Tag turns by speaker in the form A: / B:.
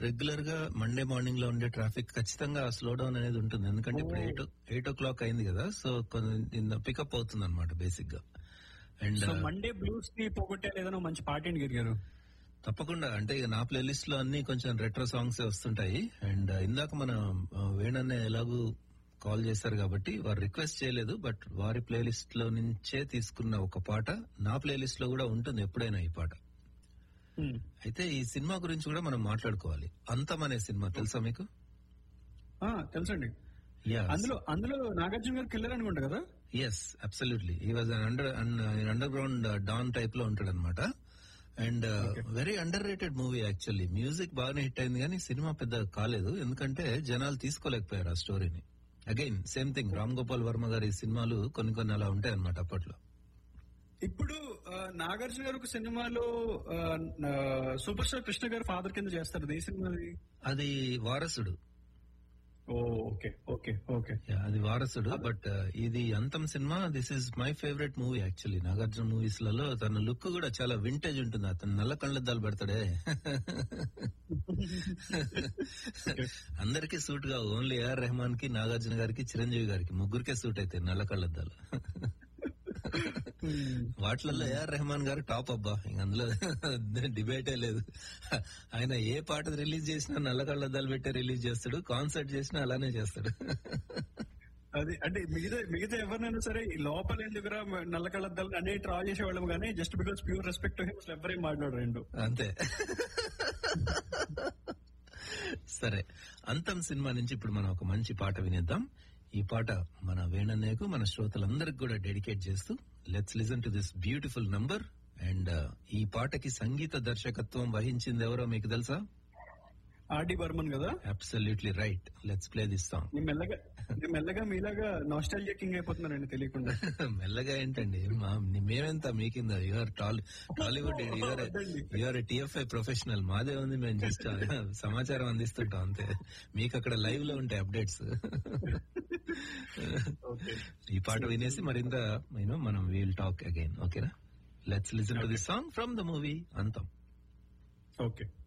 A: Regular గా Monday morning లో ఉండే ట్రాఫిక్ ఖచ్చితంగా స్లో డౌన్ అనేది ఉంటుంది ఎందుకంటే ఇప్పుడు ఎయిట్ ఎయిట్ ఓ క్లాక్ అయింది కదా సో కొంచెం పికప్ అవుతుంది అనమాట బేసిక్ గా అండ్
B: సో మండే బ్లూస్ ని పోగొట్టే ఏదైనా మంచి పాట ఏంటి గిరి గారు
A: తప్పకుండా అంటే ఇక నా ప్లేలిస్ట్ లో అన్ని కొంచెం రెట్రో సాంగ్స్ వస్తుంటాయి అండ్ ఇందాక మన ఆ, వేణన్నే ఎలాగూ కాల్ చేశారు కాబట్టి వారు రిక్వెస్ట్ చేయలేదు బట్ వారి ప్లేలిస్ట్ లో నుంచే తీసుకున్న ఒక పాట నా ప్లేలిస్ట్ లో కూడా ఉంటుంది ఎప్పుడైనా ఈ పాట
B: Hmm.
A: అయితే ఈ సినిమా గురించి కూడా మనం మాట్లాడుకోవాలి అంతం అనే సినిమా తెలుసా మీకు
B: ఆ, తెలుసండి
A: యా
B: అందులో అందులో నాగార్జున గారు కిల్లర్ అనుకుంటా కదా
A: ఎస్ అబ్సల్యూట్లీ ఈ was under underground don type లో ఉంటాడు అనమాట and very underrated movie actually music బాగానే హిట్ అయింది కానీ సినిమా పెద్ద కాలేదు ఎందుకంటే జనాలు తీసుకోలేకపోయారు ఆ స్టోరీని again same thing Ram Gopal Varma గారి సినిమాలు కొన్ని కొన్ని అలా ఉంటాయి అనమాట అప్పట్లో
B: ఇప్పుడు ఆ, నాగార్జున గారు ఒక సినిమాలో ఆ, ఆ, సూపర్ స్టార్ కృష్ణ గారు ఫాదర్ కింద చేస్తారు ఏ సినిమా అది
A: అది Varasudu
B: oh okay okay okay
A: Yeah, అది వారసుడు బట్ ఇది అంతం సినిమా this is my favourite movie actually Nagarjuna movies లలో తన లుక్ కూడా చాలా వింటేజ్ ఉంటుంది అతను నల్ల కళ్ళద్దాలు పెడతాడే అందరికీ సూట్ గా ఓన్లీ ఏఆర్ రెహమాన్ కి నాగార్జున గారికి చిరంజీవి గారికి ముగ్గురికే సూట్ అయితే నల్ల కళ్ళద్దాలు వాటిలలో ఏఆర్ రెహమాన్ గారు టాప్ అబ్బా ఇంక అందులో డిబేటే లేదు ఆయన ఏ పాట రిలీజ్ చేసినా నల్ల కళ్ళద్దాలు పెట్టే రిలీజ్ చేస్తాడు కాన్సర్ట్ చేసినా అలానే చేస్తాడు
B: అది అంటే మిగతా మిగతా ఎవరినైనా సరే ఈ లోపల ఎందుకురా నల్ల కళ్ళద్దాలు అనేది ట్రా చేసేవాళ్ళం కానీ జస్ట్ బికాస్ ప్యూర్ రెస్పెక్ట్ అసలు ఎవరేం మాట్లాడరు రెండు
A: అంతే సరే అంతం సినిమా నుంచి ఇప్పుడు మనం ఒక మంచి పాట వినేద్దాం ఈ పాట మన వేణన్నయ్యకు మన శ్రోతలందరికి కూడా డెడికేట్ చేస్తూ let's listen to this beautiful number and ఈ పాటకి సంగీత దర్శకత్వం వహించింది ఎవరో మీకు తెలుసా
B: ఆర్డి బర్మన్ కదా
A: absolutely right let's play this song
B: నేను మెల్లగా నేను మెల్లగా మీలాగా నాస్టాల్ చెక్కింగ్ అయిపోతున్నారండి తెలియకుండా
A: మెల్లగా ఏంటండి మా మేమెంత మీకింద యూఆర్ టాల్ Tollywood your your TFI professional మాదే ఉంది మేము జస్ట్ సమాచారం అందిస్తుంటాం అంతే మీకు అక్కడ లైవ్ లో ఉంటాయి అప్డేట్స్ ఈ పాట వినేసి మరింత యూనో మనం వీల్ టాక్ అగైన్ ఓకేనా let's listen to this song from the movie Antham
B: okay